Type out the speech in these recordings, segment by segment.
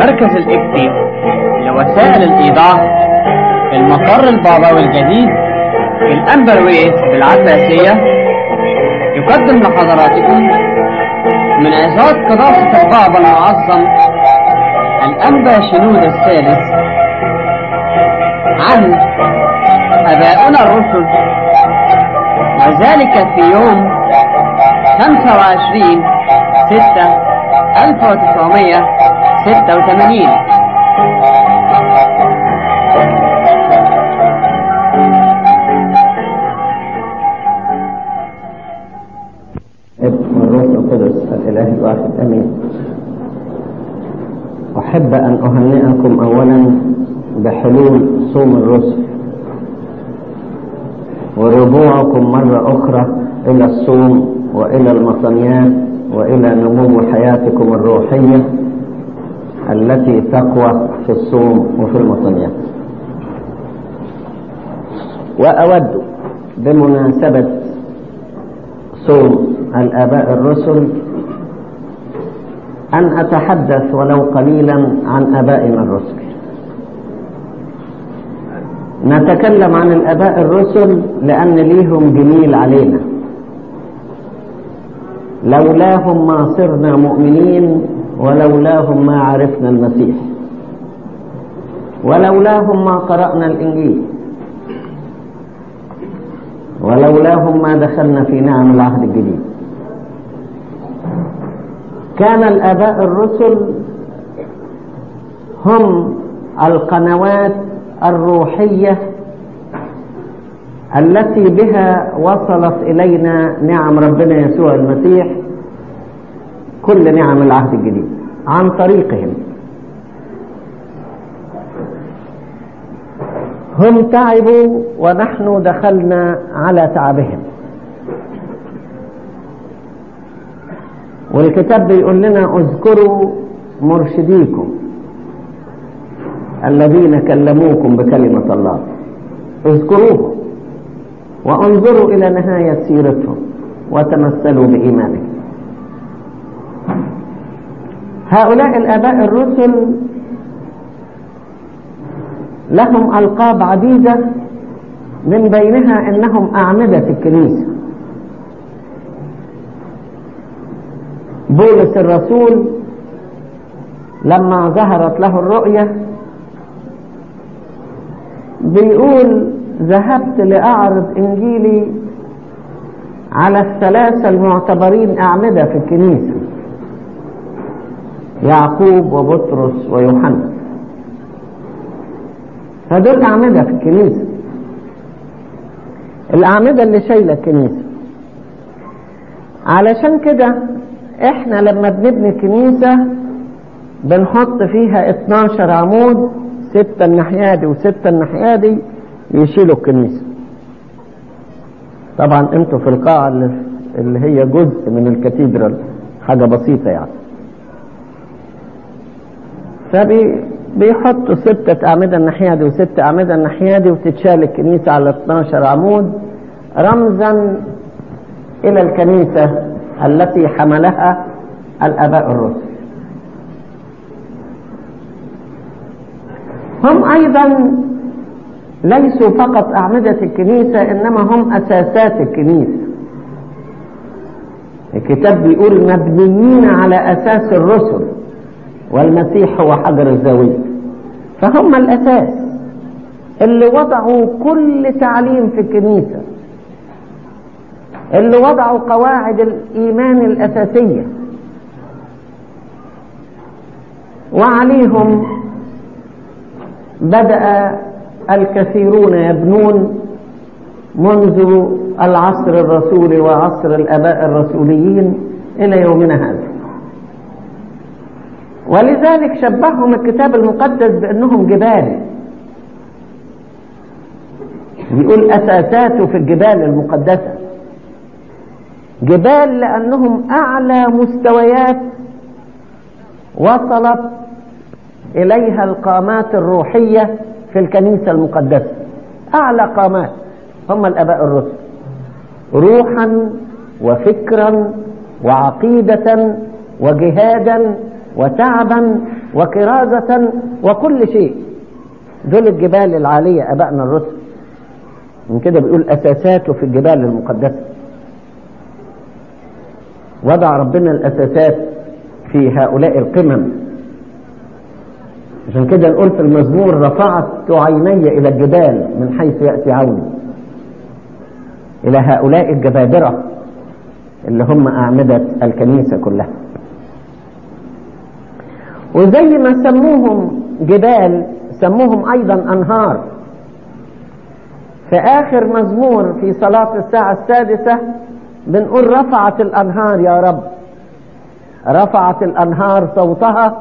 مركز الإكتي لوسائل الإيضاح المقر البابوي الجديد في الأمبرويس بالعباسية يقدم لحضراتكم من عظات قداسة البابا المعظم الأنبا شنود الثالث عن أباؤنا الرسل وذلك في يوم 25 6 1986 ابن الروح القدس الإله الواحد أمين أحب أن أهنئكم أولا بحلول صوم الرسل ورجوعكم مرة أخرى إلى الصوم وإلى المصنيات وإلى نمو حياتكم الروحية التي تقوى في الصوم وفي المصنيات وأود بمناسبة صوم الآباء الرسل أن أتحدث ولو قليلا عن آبائنا الرسل نتكلم عن الآباء الرسل لأن ليهم جميل علينا لولاهم ما صرنا مؤمنين ولولاهم ما عرفنا المسيح ولولاهم ما قرأنا الإنجيل ولولاهم ما دخلنا في نعم العهد الجديد كان الآباء الرسل هم القنوات الروحية التي بها وصلت إلينا نعم ربنا يسوع المسيح كل نعم العهد الجديد عن طريقهم هم تعبوا ونحن دخلنا على تعبهم والكتاب بيقول لنا اذكروا مرشديكم الذين كلموكم بكلمة الله اذكروهم وانظروا إلى نهاية سيرتهم وتمثلوا بإيمانهم هؤلاء الآباء الرسل لهم ألقاب عديدة من بينها أنهم أعمدة الكنيسة بولس الرسول لما ظهرت له الرؤية بيقول ذهبت لأعرض إنجيلي على الثلاثة المعتبرين أعمدة في الكنيسة يعقوب وبطرس ويوحنا فدول أعمدة في الكنيسة الأعمدة اللي شايلة الكنيسة علشان كده احنا لما بنبني كنيسة بنحط فيها 12 عمود ستة الناحية دي وستة الناحية دي يشيلوا الكنيسة طبعا انتوا في القاعة اللي, اللي هي جزء من الكاتيدرال حاجة بسيطة يعني فبي بيحطوا ستة أعمدة الناحية دي وستة أعمدة الناحية دي وتتشال الكنيسة على 12 عمود رمزا إلى الكنيسة التي حملها الآباء الرسل هم أيضا ليسوا فقط أعمدة الكنيسة إنما هم أساسات الكنيسة الكتاب بيقول مبنيين على أساس الرسل والمسيح هو حجر الزاوية فهم الأساس اللي وضعوا كل تعليم في الكنيسة اللي وضعوا قواعد الإيمان الأساسية وعليهم بدأ الكثيرون يبنون منذ العصر الرسولي وعصر الآباء الرسوليين إلى يومنا هذا ولذلك شبههم الكتاب المقدس بأنهم جبال بيقول أساساته في الجبال المقدسة جبال لأنهم أعلى مستويات وصلت إليها القامات الروحية في الكنيسة المقدسة أعلى قامات هم الآباء الرسل روحا وفكرا وعقيدة وجهادا وتعبا وكرازة وكل شيء دول الجبال العالية أبائنا الرسل من كده بيقول أساساته في الجبال المقدسة وضع ربنا الأساسات في هؤلاء القمم عشان كده نقول في المزمور رفعت عيني إلى الجبال من حيث يأتي عوني إلى هؤلاء الجبابرة اللي هم أعمدة الكنيسة كلها وزي ما سموهم جبال سموهم أيضا أنهار في آخر مزمور في صلاة الساعة السادسة بنقول رفعت الأنهار يا رب رفعت الأنهار صوتها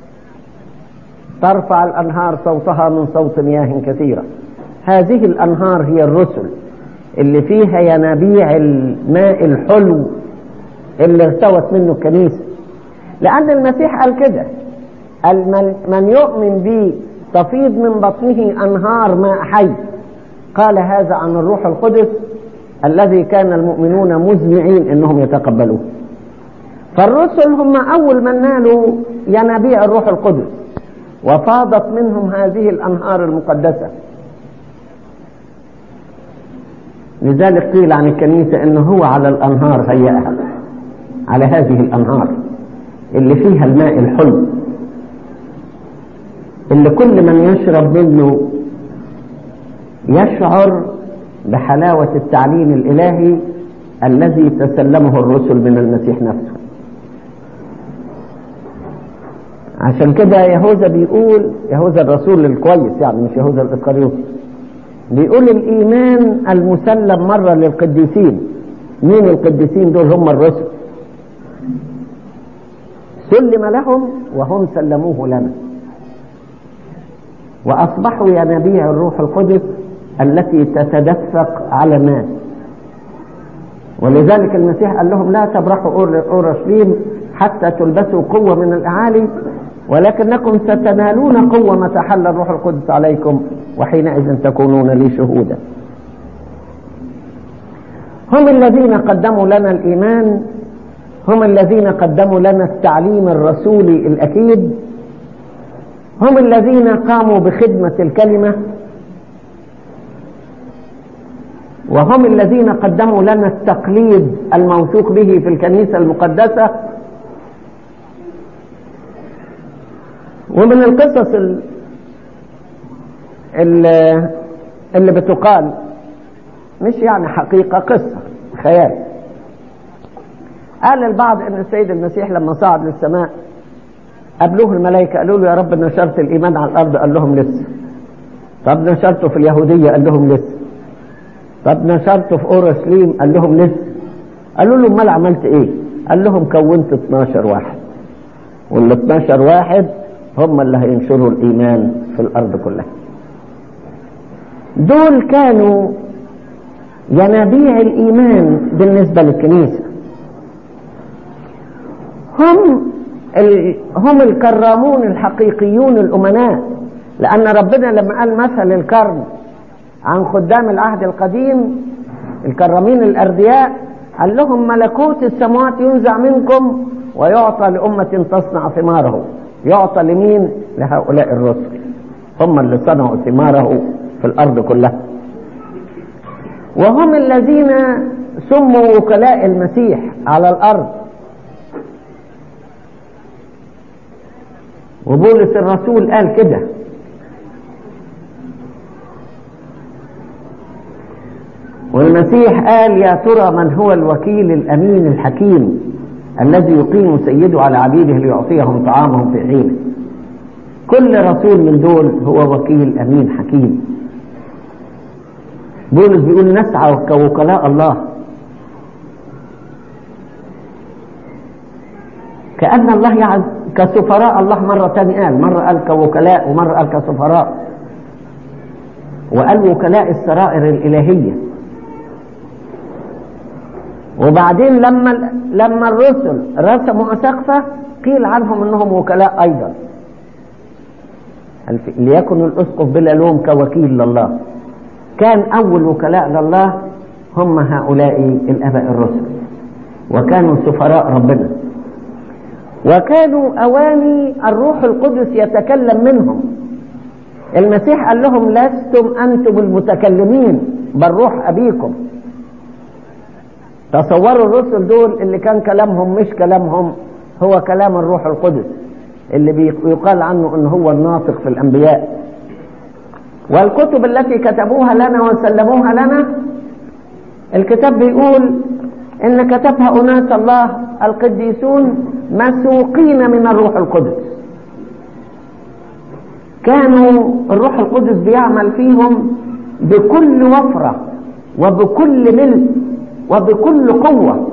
ترفع الأنهار صوتها من صوت مياه كثيرة هذه الأنهار هي الرسل اللي فيها ينابيع الماء الحلو اللي ارتوت منه الكنيسة لأن المسيح قال كده قال من, من يؤمن بي تفيض من بطنه أنهار ماء حي قال هذا عن الروح القدس الذي كان المؤمنون مزمعين انهم يتقبلوه فالرسل هم اول من نالوا ينابيع الروح القدس وفاضت منهم هذه الانهار المقدسه لذلك قيل عن الكنيسه انه هو على الانهار هيأها على هذه الانهار اللي فيها الماء الحلو اللي كل من يشرب منه يشعر بحلاوة التعليم الإلهي الذي تسلمه الرسل من المسيح نفسه عشان كده يهوذا بيقول يهوذا الرسول الكويس يعني مش يهوذا الإسكريوطي بيقول الإيمان المسلم مرة للقديسين مين القديسين دول هم الرسل سلم لهم وهم سلموه لنا وأصبحوا ينابيع الروح القدس التي تتدفق على الناس ولذلك المسيح قال لهم لا تبرحوا اورشليم حتى تلبسوا قوه من الاعالي ولكنكم ستنالون قوه متى حل الروح القدس عليكم وحينئذ تكونون لي شهودا هم الذين قدموا لنا الايمان هم الذين قدموا لنا التعليم الرسولي الاكيد هم الذين قاموا بخدمه الكلمه وهم الذين قدموا لنا التقليد الموثوق به في الكنيسة المقدسة ومن القصص اللي, اللي بتقال مش يعني حقيقة قصة خيال قال البعض ان السيد المسيح لما صعد للسماء قابلوه الملائكة قالوا له يا رب نشرت الإيمان على الأرض قال لهم لسه طب نشرته في اليهودية قال لهم لسه طب نشرته في اورشليم قال لهم لسه قالوا له امال عملت ايه قال لهم كونت 12 واحد وال 12 واحد هم اللي هينشروا الايمان في الارض كلها دول كانوا ينابيع الايمان بالنسبه للكنيسه هم ال... هم الكرامون الحقيقيون الامناء لان ربنا لما قال مثل الكرم عن خدام العهد القديم الكرامين الأردياء قال لهم ملكوت السماوات ينزع منكم ويعطى لأمة تصنع ثماره يعطى لمين لهؤلاء الرسل هم اللي صنعوا ثماره في الأرض كلها وهم الذين سموا وكلاء المسيح على الأرض وبولس الرسول قال كده والمسيح قال يا ترى من هو الوكيل الامين الحكيم الذي يقيم سيده على عبيده ليعطيهم طعامهم في حينه كل رسول من دول هو وكيل امين حكيم بولس بيقول نسعى كوكلاء الله كأن الله يعني كسفراء الله مرة تانية قال مرة قال كوكلاء ومرة قال كسفراء وقال وكلاء السرائر الإلهية وبعدين لما لما الرسل رسموا سقفه قيل عنهم انهم وكلاء ايضا ليكن الاسقف بلا لوم كوكيل لله كان اول وكلاء لله هم هؤلاء الاباء الرسل وكانوا سفراء ربنا وكانوا أواني الروح القدس يتكلم منهم المسيح قال لهم لستم أنتم المتكلمين بل روح أبيكم تصوروا الرسل دول اللي كان كلامهم مش كلامهم هو كلام الروح القدس اللي بيقال عنه ان هو الناطق في الانبياء والكتب التي كتبوها لنا وسلموها لنا الكتاب بيقول ان كتبها اناس الله القديسون مسوقين من الروح القدس كانوا الروح القدس بيعمل فيهم بكل وفرة وبكل ملء وبكل قوة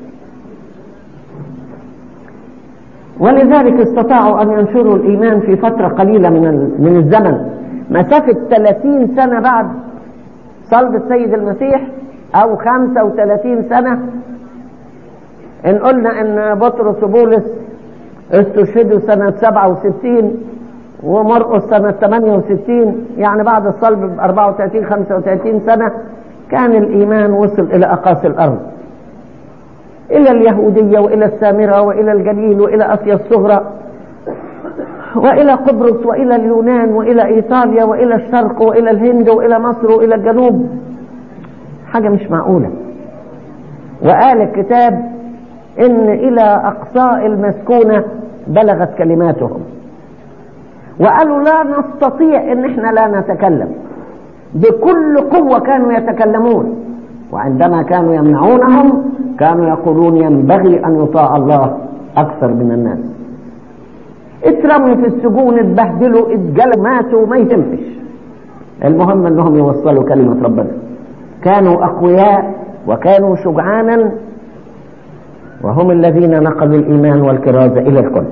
ولذلك استطاعوا أن ينشروا الإيمان في فترة قليلة من من الزمن مسافة 30 سنة بعد صلب السيد المسيح أو 35 سنة إن قلنا إن بطرس وبولس استشهدوا سنة 67 ومرقس سنة 68 يعني بعد الصلب ب 34 35 سنة كان الإيمان وصل إلى أقاصي الأرض إلى اليهودية وإلى السامرة وإلى الجليل وإلى آسيا الصغرى وإلى قبرص وإلى اليونان وإلى إيطاليا وإلى الشرق وإلى الهند وإلى مصر وإلى الجنوب حاجة مش معقولة وقال الكتاب إن إلى أقصاء المسكونة بلغت كلماتهم وقالوا لا نستطيع إن إحنا لا نتكلم بكل قوة كانوا يتكلمون وعندما كانوا يمنعونهم كانوا يقولون ينبغي أن يطاع الله أكثر من الناس اترموا في السجون اتبهدلوا اتجلوا ماتوا ما يهمش المهم انهم يوصلوا كلمة ربنا كانوا اقوياء وكانوا شجعانا وهم الذين نقلوا الايمان والكرازة الى الكل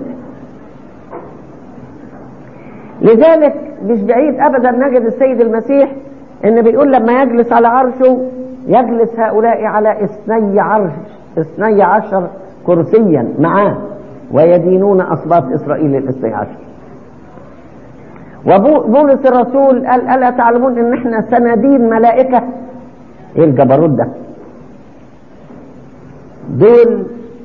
لذلك مش بعيد ابدا نجد السيد المسيح ان بيقول لما يجلس على عرشه يجلس هؤلاء على اثني عرش اثني عشر كرسيا معاه ويدينون أصباط إسرائيل الاثني عشر وبولس الرسول قال ألا تعلمون إن إحنا سندين ملائكة إيه الجبروت ده دول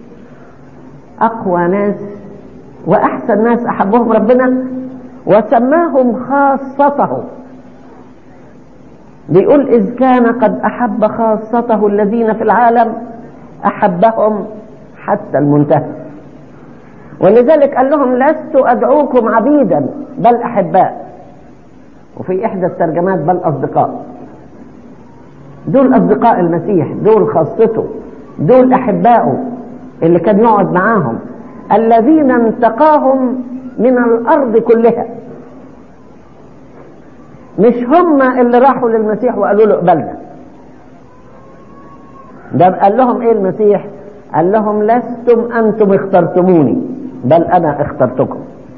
أقوى ناس وأحسن ناس أحبهم ربنا وسماهم خاصته بيقول إذ كان قد أحب خاصته الذين في العالم أحبهم حتى المنتهى ولذلك قال لهم لست أدعوكم عبيدا بل أحباء وفي إحدى الترجمات بل أصدقاء دول أصدقاء المسيح دول خاصته دول أحباؤه اللي كان يقعد معاهم الذين انتقاهم من الأرض كلها مش هم اللي راحوا للمسيح وقالوا له اقبلنا ده قال لهم ايه المسيح قال لهم لستم انتم اخترتموني بل انا اخترتكم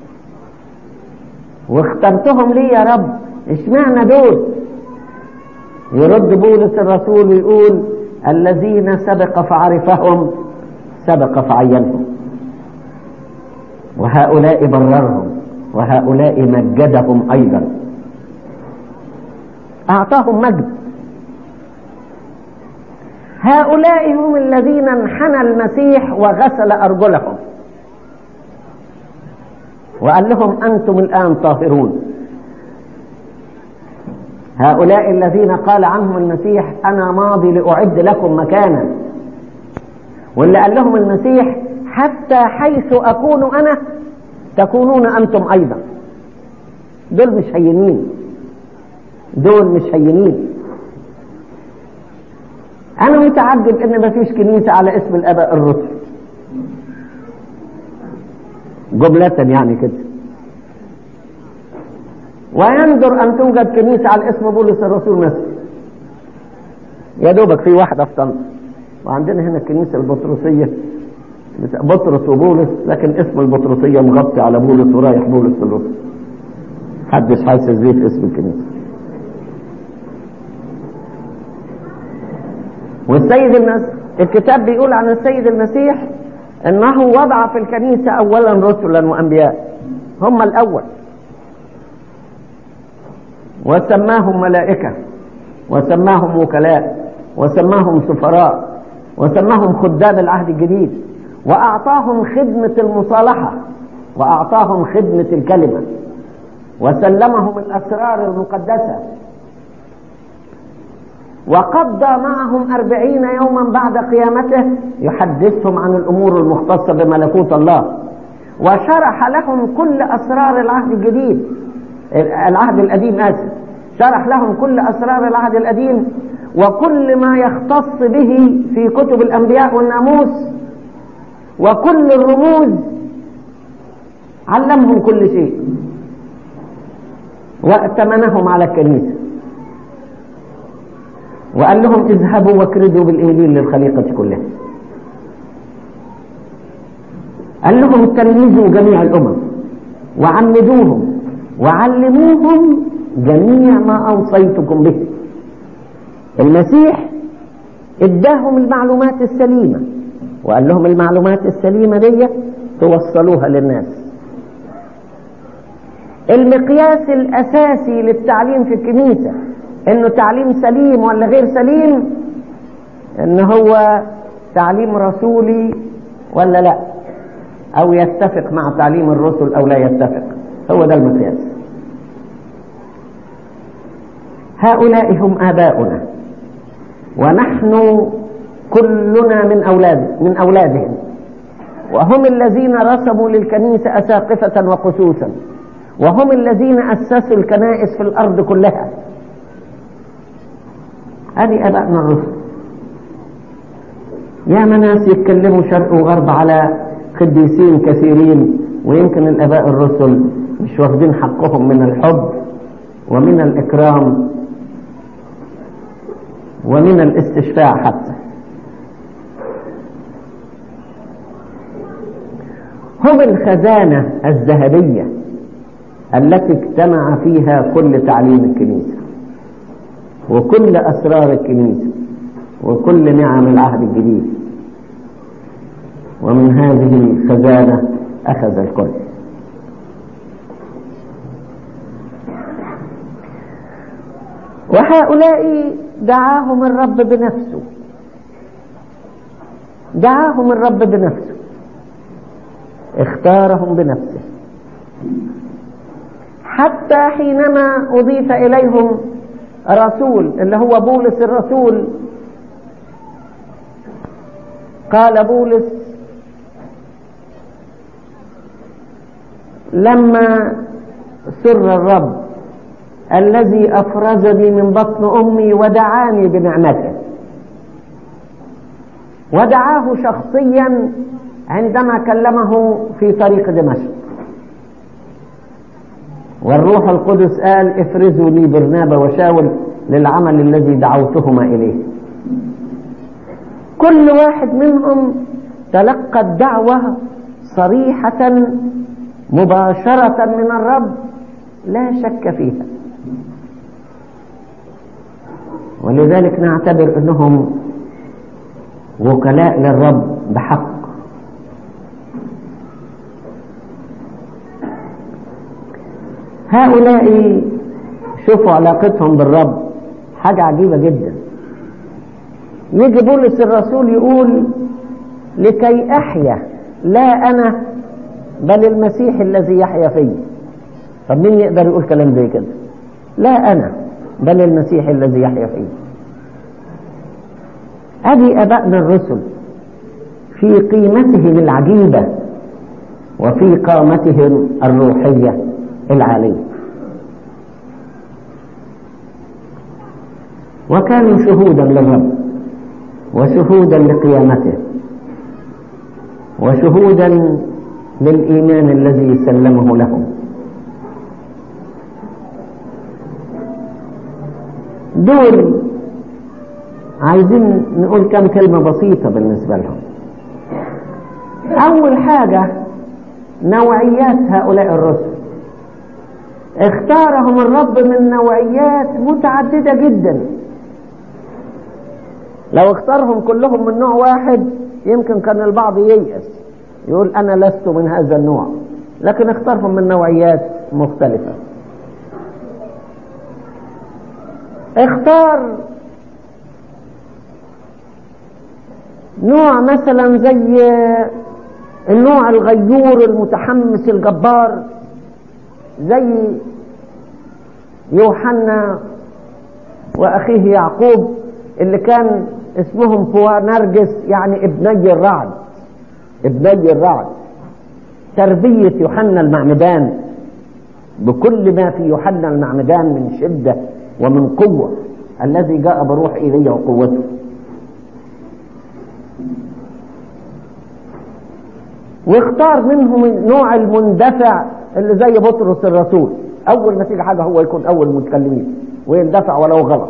واخترتهم ليه يا رب اشمعنى دول يرد بولس الرسول ويقول الذين سبق فعرفهم سبق فعينهم وهؤلاء بررهم وهؤلاء مجدهم ايضا اعطاهم مجد هؤلاء هم الذين انحنى المسيح وغسل ارجلهم وقال لهم انتم الان طاهرون هؤلاء الذين قال عنهم المسيح انا ماضي لاعد لكم مكانا واللي قال لهم المسيح حتى حيث اكون انا تكونون انتم ايضا دول مش هينين دول مش هينين انا متعجب ان مفيش كنيسه على اسم الاباء الرسل جملة يعني كده ويندر ان توجد كنيسة على اسم بولس الرسول مثلا يا دوبك في واحدة في طنطا وعندنا هنا الكنيسة البطرسية بطرس وبولس لكن اسم البطرسية مغطي على بولس ورايح بولس الرسل محدش حاسس بيه في اسم الكنيسة والسيد المسيح الكتاب بيقول عن السيد المسيح انه وضع في الكنيسة اولا رسلا وانبياء هم الاول وسماهم ملائكة وسماهم وكلاء وسماهم سفراء وسماهم خدام العهد الجديد وأعطاهم خدمة المصالحة وأعطاهم خدمة الكلمة وسلمهم الأسرار المقدسة وقضى معهم أربعين يوما بعد قيامته يحدثهم عن الأمور المختصة بملكوت الله وشرح لهم كل أسرار العهد الجديد العهد القديم آسف شرح لهم كل أسرار العهد القديم وكل ما يختص به في كتب الأنبياء والناموس وكل الرموز علمهم كل شيء وائتمنهم على الكنيسة وقال لهم اذهبوا واكردوا بالإنجيل للخليقة كلها قال لهم تلمذوا جميع الأمم وعمدوهم وعلموهم جميع ما أوصيتكم به المسيح اداهم المعلومات السليمة وقال لهم المعلومات السليمة دي توصلوها للناس المقياس الأساسي للتعليم في الكنيسة انه تعليم سليم ولا غير سليم ان هو تعليم رسولي ولا لا او يتفق مع تعليم الرسل او لا يتفق هو ده المقياس هؤلاء هم آباؤنا ونحن كلنا من أولاد من أولادهم وهم الذين رسموا للكنيسة أساقفة وقسوسا وهم الذين أسسوا الكنائس في الأرض كلها هذه أبائنا الرسل يا ناس يتكلموا شرق وغرب على قديسين كثيرين ويمكن الآباء الرسل مش واخدين حقهم من الحب ومن الإكرام ومن الاستشفاع حتى هم الخزانة الذهبية التي اجتمع فيها كل تعليم الكنيسة وكل أسرار الكنيسة وكل نعم العهد الجديد ومن هذه الخزانة أخذ الكل وهؤلاء دعاهم الرب بنفسه دعاهم الرب بنفسه اختارهم بنفسه حتى حينما أضيف إليهم رسول اللي هو بولس الرسول قال بولس لما سر الرب الذي أفرزني من بطن أمي ودعاني بنعمته ودعاه شخصيا عندما كلمه في طريق دمشق والروح القدس قال افرزوا لي برنابا وشاول للعمل الذي دعوتهما إليه كل واحد منهم تلقى الدعوة صريحة مباشرة من الرب لا شك فيها ولذلك نعتبر انهم وكلاء للرب بحق هؤلاء شوفوا علاقتهم بالرب حاجة عجيبة جدا يجي بولس الرسول يقول لكي أحيا لا أنا بل المسيح الذي يحيا فيه طب مين يقدر يقول كلام زي كده لا أنا بل المسيح الذي يحيا فيه أبي أبائنا الرسل في قيمتهم العجيبة وفي قامتهم الروحية العالية وكانوا شهودا للرب وشهودا لقيامته وشهودا للإيمان الذي سلمه لهم دول عايزين نقول كم كلمة بسيطة بالنسبة لهم أول حاجة نوعيات هؤلاء الرسل اختارهم الرب من نوعيات متعددة جدا لو اختارهم كلهم من نوع واحد يمكن كان البعض ييأس يقول أنا لست من هذا النوع لكن اختارهم من نوعيات مختلفة اختار نوع مثلا زي النوع الغيور المتحمس الجبار زي يوحنا واخيه يعقوب اللي كان اسمهم بوانرجس يعني ابني الرعد ابني الرعد تربية يوحنا المعمدان بكل ما في يوحنا المعمدان من شدة ومن قوة الذي جاء بروح إيليا وقوته واختار منهم النوع المندفع اللي زي بطرس الرسول أول ما تيجي حاجة هو يكون أول المتكلمين ويندفع ولو غلط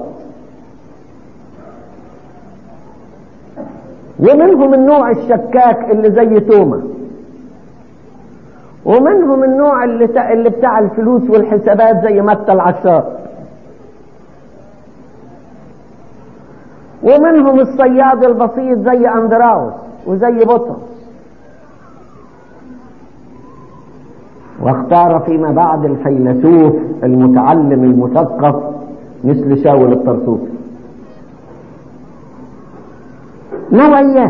ومنهم النوع الشكاك اللي زي توما ومنهم النوع اللي, تا... اللي بتاع الفلوس والحسابات زي متى العشار ومنهم الصياد البسيط زي اندراوس وزي بطرس واختار فيما بعد الفيلسوف المتعلم المثقف مثل شاول الطرسوسي نوعيات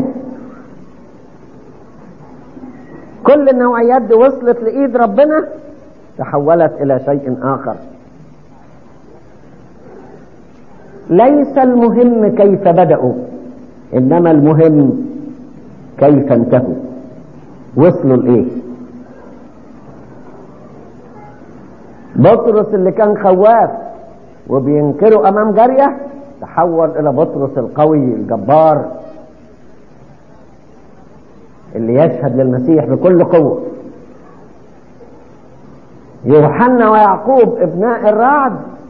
كل النوعيات دي وصلت لإيد ربنا تحولت إلى شيء آخر ليس المهم كيف بدأوا إنما المهم كيف انتهوا وصلوا لإيه بطرس اللي كان خواف وبينكره أمام جارية تحول إلى بطرس القوي الجبار اللي يشهد للمسيح بكل قوة يوحنا ويعقوب ابناء الرعد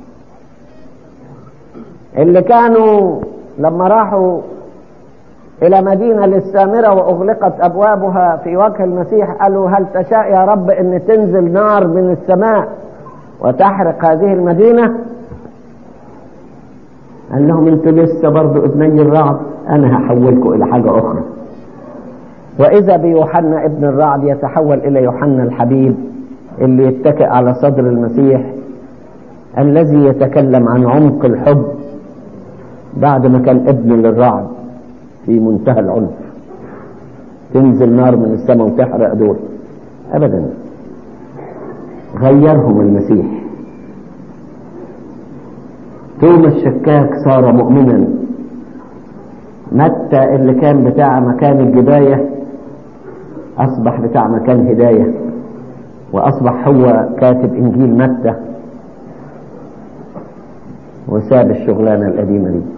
اللي كانوا لما راحوا إلى مدينة للسامرة وأغلقت أبوابها في وجه المسيح قالوا هل تشاء يا رب أن تنزل نار من السماء وتحرق هذه المدينة قال لهم انتوا لسه برضو ابني الرعد انا هحولكم الى حاجة اخرى واذا بيوحنا ابن الرعد يتحول الى يوحنا الحبيب اللي يتكئ على صدر المسيح الذي يتكلم عن عمق الحب بعد ما كان ابن للرعد في منتهى العنف تنزل نار من السماء وتحرق دول ابدا غيرهم المسيح توما الشكاك صار مؤمنا متى اللي كان بتاع مكان الجباية أصبح بتاع مكان هداية وأصبح هو كاتب إنجيل متى وساب الشغلانة القديمة دي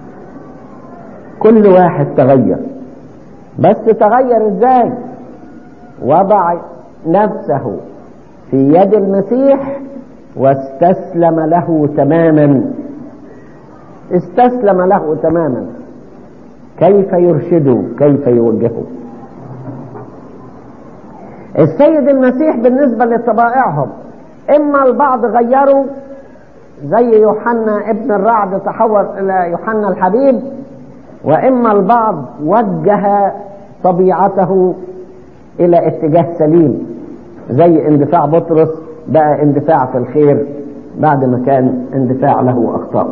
كل واحد تغير بس تغير ازاي وضع نفسه في يد المسيح واستسلم له تماما استسلم له تماما كيف يرشده كيف يوجهه السيد المسيح بالنسبة لطبائعهم إما البعض غيروا زي يوحنا ابن الرعد تحول إلى يوحنا الحبيب وإما البعض وجه طبيعته إلى اتجاه سليم زي اندفاع بطرس بقى اندفاع في الخير بعد ما كان اندفاع له أخطاء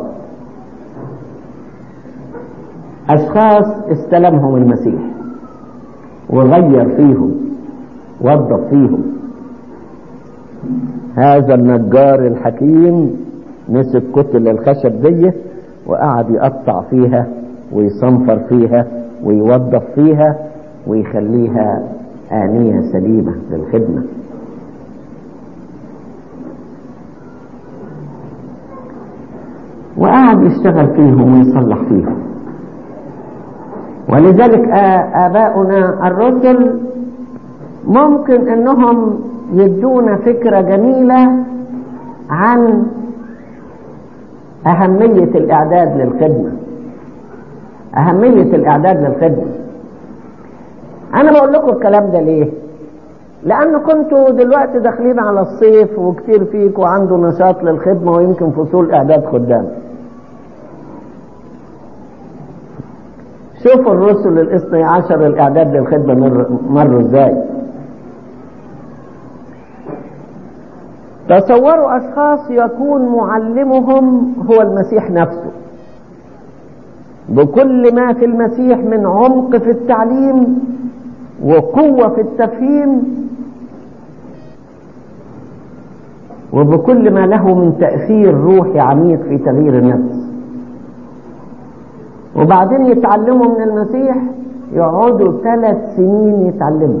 أشخاص استلمهم المسيح وغير فيهم وظف فيهم هذا النجار الحكيم مسك كتل الخشب دي وقعد يقطع فيها ويصنفر فيها ويوظف فيها ويخليها آنية سليمة للخدمة وقعد يشتغل فيهم ويصلح فيهم ولذلك آباؤنا الرسل ممكن انهم يدونا فكرة جميلة عن أهمية الإعداد للخدمة أهمية الإعداد للخدمة أنا بقول لكم الكلام ده ليه؟ لأن كنتوا دلوقتي داخلين على الصيف وكتير فيكم عنده نشاط للخدمة ويمكن فصول إعداد خدام شوفوا الرسل الاثني عشر الإعداد للخدمة مر مروا إزاي تصوروا أشخاص يكون معلمهم هو المسيح نفسه بكل ما في المسيح من عمق في التعليم وقوة في التفهيم وبكل ما له من تأثير روحي عميق في تغيير النفس وبعدين يتعلموا من المسيح يقعدوا ثلاث سنين يتعلموا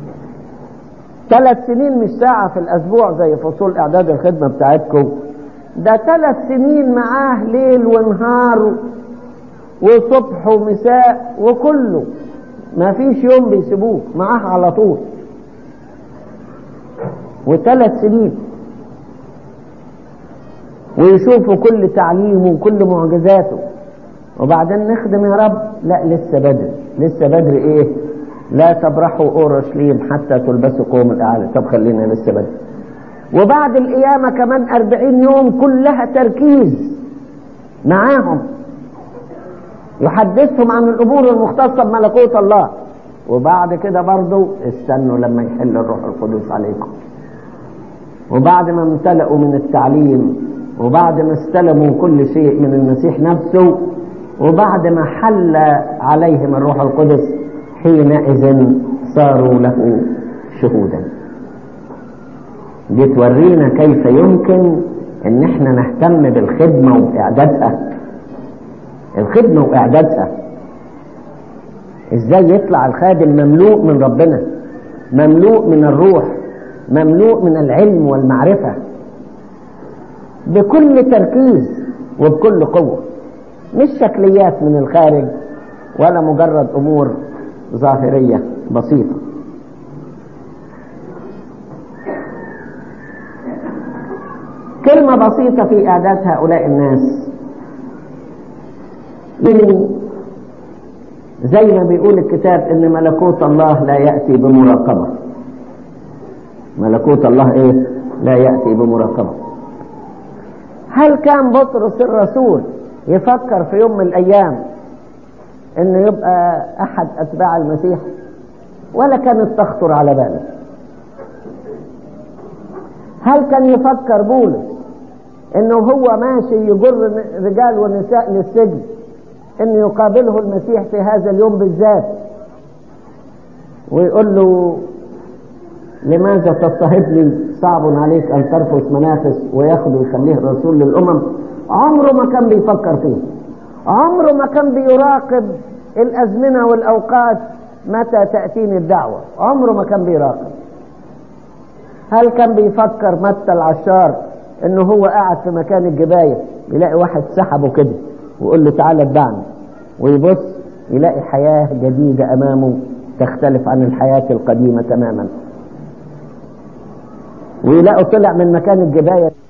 ثلاث سنين مش ساعة في الأسبوع زي فصول إعداد الخدمة بتاعتكم ده ثلاث سنين معاه ليل ونهار وصبح ومساء وكله ما فيش يوم بيسيبوه معاه على طول وثلاث سنين ويشوفوا كل تعليمه وكل معجزاته وبعدين نخدم يا رب لا لسه بدري لسه بدري ايه لا تبرحوا اورشليم حتى تلبسوا قوم الاعلى طب خلينا لسه بدري وبعد القيامة كمان أربعين يوم كلها تركيز معاهم يحدثهم عن الأمور المختصة بملكوت الله وبعد كده برضو استنوا لما يحل الروح القدس عليكم وبعد ما امتلأوا من التعليم وبعد ما استلموا كل شيء من المسيح نفسه وبعد ما حل عليهم الروح القدس حينئذ صاروا له شهودا دي تورينا كيف يمكن ان احنا نهتم بالخدمة واعدادها الخدمة واعدادها ازاي يطلع الخادم مملوء من ربنا مملوء من الروح مملوء من العلم والمعرفة بكل تركيز وبكل قوة مش شكليات من الخارج ولا مجرد امور ظاهرية بسيطة كلمة بسيطة في إعداد هؤلاء الناس من زي ما بيقول الكتاب إن ملكوت الله لا يأتي بمراقبة ملكوت الله إيه؟ لا يأتي بمراقبة هل كان بطرس الرسول يفكر في يوم من الأيام إنه يبقى أحد أتباع المسيح ولا كانت تخطر على باله هل كان يفكر بولس انه هو ماشي يجر رجال ونساء للسجن انه يقابله المسيح في هذا اليوم بالذات ويقول له لماذا تضطهدني صعب عليك ان ترفس منافس وياخذ ويخليه الرسول للامم عمره ما كان بيفكر فيه عمره ما كان بيراقب الازمنه والاوقات متى تاتيني الدعوه عمره ما كان بيراقب هل كان بيفكر متى العشار انه هو قاعد في مكان الجباية يلاقي واحد سحبه كده ويقول له تعالى اتبعني ويبص يلاقي حياة جديدة امامه تختلف عن الحياة القديمة تماما ويلاقوا طلع من مكان الجباية